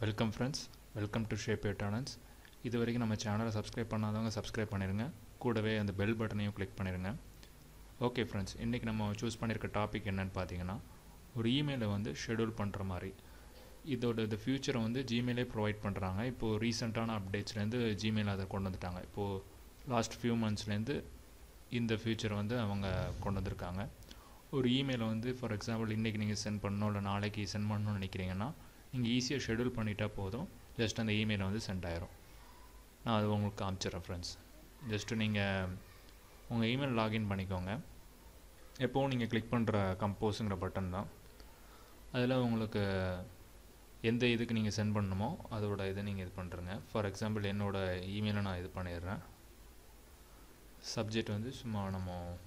welcome friends welcome to shape your talents இது வரைக்கும் நம்ம சேனலை சப்ஸ்கிரைப் பண்ணாதவங்க சப்ஸ்கிரைப் பண்ணிடுங்க கூடவே அந்த பெல் பட்டனையும் கிளிக் பண்ணிடுங்க ஓகே ஃப்ரெண்ட்ஸ் இன்றைக்கி நம்ம சூஸ் பண்ணியிருக்க டாபிக் என்னன்னு பார்த்தீங்கன்னா ஒரு இமெயிலை வந்து ஷெடியூல் பண்ணுற மாதிரி இதோட இந்த ஃப்யூச்சரை வந்து ஜிமெயிலே ப்ரொவைட் பண்ணுறாங்க இப்போது ரீசெண்டான அப்டேட்ஸ்லேருந்து ஜிமெயில் அதை கொண்டு வந்துட்டாங்க இப்போது லாஸ்ட் ஃபியூ மந்த்ஸ்லேருந்து இந்த ஃப்யூச்சரை வந்து அவங்க கொண்டு வந்திருக்காங்க ஒரு இமெயிலை வந்து ஃபார் எக்ஸாம்பிள் இன்றைக்கி நீங்கள் சென்ட் பண்ணணும் இல்லை நாளைக்கு சென்ட் பண்ணணும்னு நினைக்கிறீங்கன்னா நீங்கள் ஈஸியாக ஷெடியூல் பண்ணிட்டா போதும் ஜஸ்ட் அந்த இமெயிலை வந்து சென்ட் ஆயிரும் நான் அது உங்களுக்கு காமிச்சிடுறேன் ஃப்ரெண்ட்ஸ் ஜஸ்ட்டு நீங்கள் உங்கள் இமெயில் லாகின் பண்ணிக்கோங்க எப்போவும் நீங்கள் கிளிக் பண்ணுற கம்போஸுங்கிற பட்டன் தான் அதில் உங்களுக்கு எந்த இதுக்கு நீங்கள் சென்ட் பண்ணணுமோ அதோட இதை நீங்கள் இது பண்ணுறங்க ஃபார் எக்ஸாம்பிள் என்னோடய இமெயிலை நான் இது பண்ணிடுறேன் சப்ஜெக்ட் வந்து சும்மா நம்ம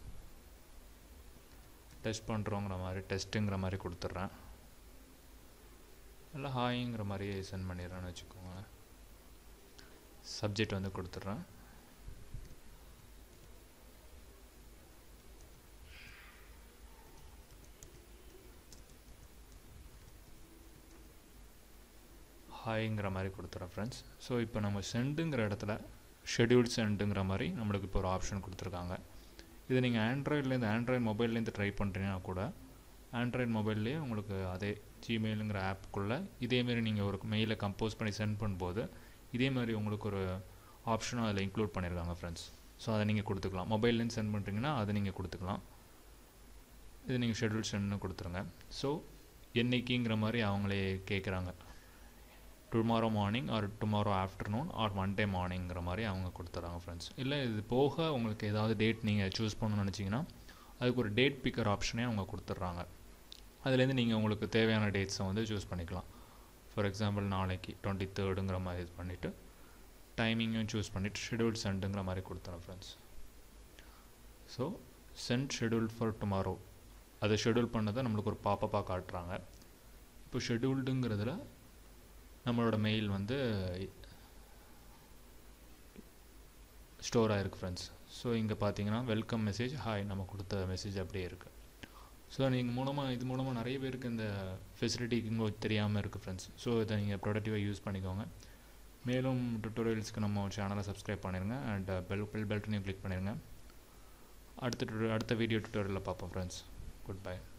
டெஸ்ட் பண்ணுறோங்கிற மாதிரி டெஸ்ட்டுங்கிற மாதிரி கொடுத்துட்றேன் இல்லை ஹாய்ங்கிற மாதிரி சென்ட் பண்ணிடுறேன்னு வச்சுக்கோங்க சப்ஜெக்ட் வந்து கொடுத்துட்றேன் ஹாய்ங்கிற மாதிரி கொடுத்துறேன் ஃப்ரெண்ட்ஸ் ஸோ இப்போ நம்ம சென்டுங்கிற இடத்துல ஷெடியூல்ட் சென்டுங்கிற மாதிரி நம்மளுக்கு இப்போ ஒரு ஆப்ஷன் கொடுத்துருக்காங்க இது நீங்கள் ஆண்ட்ராய்ட்லேருந்து ஆண்ட்ராய்ட் மொபைல்லேருந்து ட்ரை பண்ணுறீங்கன்னா கூட ஆண்ட்ராய்ட் மொபைல்லேயே உங்களுக்கு அதே ஜிமெயிலுங்கிற ஆப்புக்குள்ளே இதேமாரி நீங்கள் ஒரு மெயிலை கம்போஸ் பண்ணி சென்ட் பண்ணும்போது இதே மாதிரி உங்களுக்கு ஒரு ஆப்ஷனும் அதில் இன்க்ளூட் பண்ணியிருக்காங்க ஃப்ரெண்ட்ஸ் ஸோ அதை நீங்கள் கொடுத்துக்கலாம் மொபைல்லேருந்து சென்ட் பண்ணுறீங்கன்னா அதை நீங்கள் கொடுத்துக்கலாம் இது நீங்கள் ஷெடியூல் சென்ட்னு கொடுத்துருங்க ஸோ என்னைக்குங்கிற மாதிரி அவங்களே கேட்குறாங்க tomorrow morning or tomorrow afternoon or Monday மார்னிங்கிற மாதிரி அவங்க கொடுத்துட்றாங்க ஃப்ரெண்ட்ஸ் இல்லை இது போக உங்களுக்கு ஏதாவது டேட் நீங்கள் சூஸ் பண்ணணும்னு நினச்சிங்கன்னா அதுக்கு ஒரு டேட் பிக்கர் ஆப்ஷனே அவங்க கொடுத்துட்றாங்க அதுலேருந்து நீங்கள் உங்களுக்கு தேவையான டேட்ஸை வந்து சூஸ் பண்ணிக்கலாம் ஃபார் எக்ஸாம்பிள் நாளைக்கு டுவெண்ட்டி தேர்டுங்கிற மாதிரி இது பண்ணிவிட்டு டைமிங்கும் சூஸ் பண்ணிவிட்டு ஷெடியூல் சென்ட்டுங்கிற மாதிரி கொடுத்துறேன் friends so sent schedule for tomorrow அதை ஷெடியூல் பண்ணதை நம்மளுக்கு ஒரு பாப்பப்பாக காட்டுறாங்க இப்போ ஷெடியூல்டுங்கிறதுல நம்மளோட மெயில் வந்து ஸ்டோர் ஆகிருக்கு ஃப்ரெண்ட்ஸ் ஸோ இங்கே பார்த்தீங்கன்னா வெல்கம் மெசேஜ் ஹாய் நம்ம கொடுத்த மெசேஜ் அப்படியே இருக்குது ஸோ நீங்கள் மூலமாக இது மூலமாக நிறைய பேருக்கு இந்த ஃபெசிலிட்டி இங்கே தெரியாமல் இருக்குது ஃப்ரெண்ட்ஸ் ஸோ இதை நீங்கள் ப்ரொடக்டிவாக யூஸ் பண்ணிக்கோங்க மேலும் டுட்டோரியல்ஸ்க்கு நம்ம சேனலை சப்ஸ்கிரைப் பண்ணிடுங்க அண்ட் பெல் பெல் பெல்ட்டனையும் கிளிக் பண்ணிடுங்க அடுத்த அடுத்த வீடியோ டுட்டோரியலில் பார்ப்போம் ஃப்ரெண்ட்ஸ் குட் பை